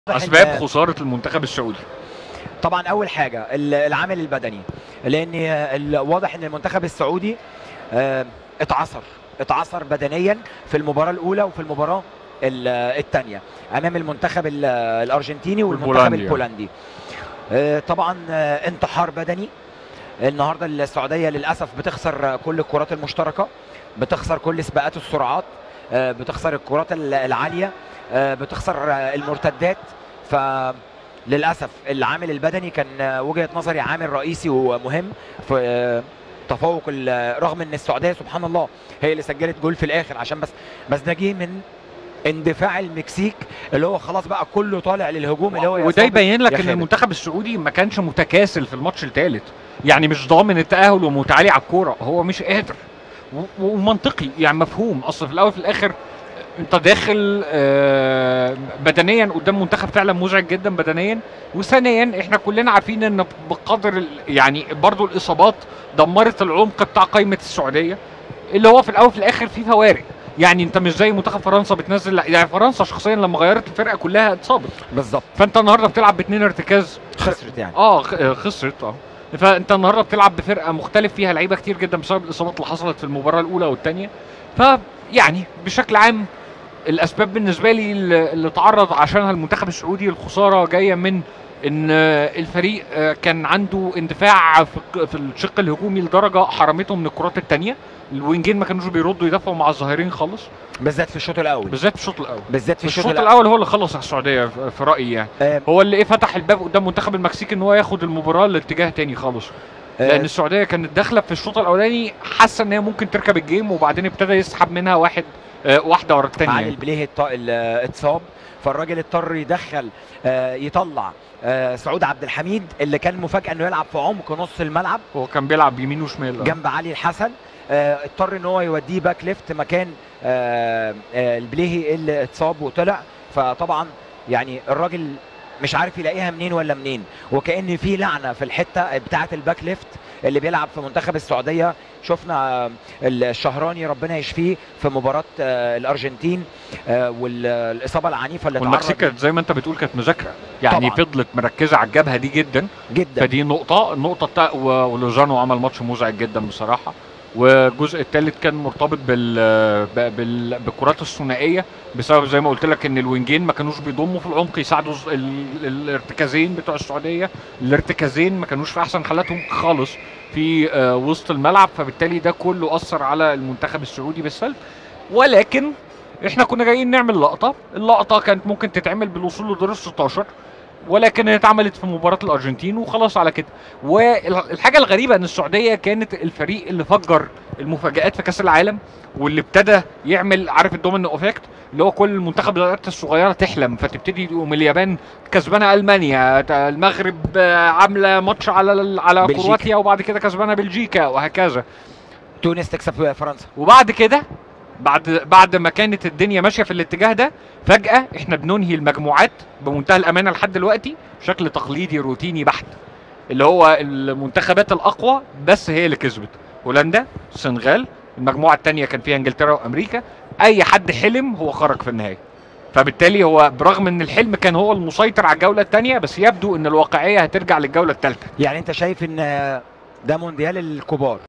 اسباب إن- خساره المنتخب السعودي طبعا اول حاجه ال- العامل البدني لان ال- واضح ان المنتخب السعودي آه، اتعصر اتعصر بدنيا في المباراه الاولى وفي المباراه الثانيه امام المنتخب ال- الارجنتيني والمنتخب والبولندي. البولندي آه، طبعا آه، انتحار بدني النهارده السعوديه للاسف بتخسر كل الكرات المشتركه بتخسر كل سباقات السرعات آه، بتخسر الكرات ال- العاليه آه، بتخسر آه، المرتدات ف للاسف العامل البدني كان آه، وجهه نظري عامل رئيسي ومهم في آه، تفوق ال- رغم ان السعوديه سبحان الله هي اللي سجلت جول في الاخر عشان بس بس ده جه من اندفاع المكسيك اللي هو خلاص بقى كله طالع للهجوم اللي هو يا وده صابر يبين لك يا ان خالد. المنتخب السعودي ما كانش متكاسل في الماتش الثالث يعني مش ضامن التاهل ومتعالي على الكوره هو مش قادر و- ومنطقي يعني مفهوم اصل في الاول وفي الاخر انت داخل آه، بدنيا قدام منتخب فعلا مزعج جدا بدنيا وثانيا احنا كلنا عارفين ان بقدر ال- يعني برضو الاصابات دمرت العمق بتاع قائمه السعوديه اللي هو في الاول وفي الاخر في فوارق يعني انت مش زي منتخب فرنسا بتنزل يعني فرنسا شخصيا لما غيرت الفرقه كلها اتصابت بالظبط فانت النهارده بتلعب باثنين ارتكاز خسرت يعني اه خ- آه، خسرت اه فانت النهارده بتلعب بفرقه مختلف فيها لعيبه كتير جدا بسبب الاصابات اللي حصلت في المباراه الاولى والثانيه فيعني بشكل عام الاسباب بالنسبه لي اللي اللي تعرض عشانها المنتخب السعودي الخساره جايه من ان آه، الفريق آه، كان عنده اندفاع في الق- في الشق الهجومي لدرجه حرمته من الكرات الثانيه الوينجين ما كانوش بيردوا يدافعوا مع الظاهرين خالص بالذات في الشوط الاول بالذات في الشوط الاول بالذات في الشوط الشوط الاول هو اللي خلص على السعوديه في في رايي يعني آه، هو اللي ايه فتح الباب قدام منتخب المكسيك ان هو ياخد المباراه لاتجاه تاني خالص لان آه، السعوديه كانت داخله في الشوط الاولاني حاسه ان هي ممكن تركب الجيم وبعدين ابتدى يسحب منها واحد آه، واحده ورا الثانيه علي يعني. البليهي الط- ال- اتصاب فالراجل اضطر يدخل آه، يطلع آه، سعود عبد الحميد اللي كان مفاجاه انه يلعب في عمق نص الملعب هو كان بيلعب يمين وشمال آه. جنب علي الحسن آه، اضطر ان هو يوديه باك ليفت مكان آه، آه، البليهي اللي اتصاب وطلع فطبعا يعني الراجل مش عارف يلاقيها منين ولا منين وكأن في لعنه في الحته بتاعه الباك ليفت اللي بيلعب في منتخب السعوديه شفنا آه، الشهراني ربنا يشفيه في مباراه آه، الارجنتين آه، والاصابه العنيفه اللي والمكسيك تعرض كانت زي ما انت بتقول كانت مذاكره يعني طبعاً. فضلت مركزه على الجبهه دي جدا جدا فدي نقطه النقطه بتاع و- ولوزانو عمل ماتش مزعج جدا بصراحه والجزء الثالث كان مرتبط بال ب- بال بالكرات الثنائيه بسبب زي ما قلت لك ان الوينجين ما كانوش بيضموا في العمق يساعدوا الز- ال- ال- الارتكازين بتوع السعوديه الارتكازين ما كانوش في احسن حالاتهم خالص في آه، وسط الملعب فبالتالي ده كله اثر على المنتخب السعودي بالسلب ولكن احنا كنا جايين نعمل لقطه اللقطه كانت ممكن تتعمل بالوصول لدور ال 16 ولكن هي اتعملت في مباراه الارجنتين وخلاص على كده والحاجه الغريبه ان السعوديه كانت الفريق اللي فجر المفاجات في كاس العالم واللي ابتدى يعمل عارف الدومينو افكت اللي هو كل المنتخبات الصغيره تحلم فتبتدي يقوم اليابان كسبانه المانيا تا- المغرب آه، عامله ماتش على ال- على بلجيكا. كرواتيا وبعد كده كسبانه بلجيكا وهكذا تونس تكسب فرنسا وبعد كده بعد بعد ما كانت الدنيا ماشيه في الاتجاه ده فجاه احنا بننهي المجموعات بمنتهى الامانه لحد دلوقتي بشكل تقليدي روتيني بحت اللي هو المنتخبات الاقوى بس هي اللي كسبت هولندا السنغال المجموعه الثانيه كان فيها انجلترا وامريكا اي حد حلم هو خرج في النهايه فبالتالي هو برغم ان الحلم كان هو المسيطر على الجوله الثانيه بس يبدو ان الواقعيه هترجع للجوله الثالثه يعني انت شايف ان آه، ده مونديال الكبار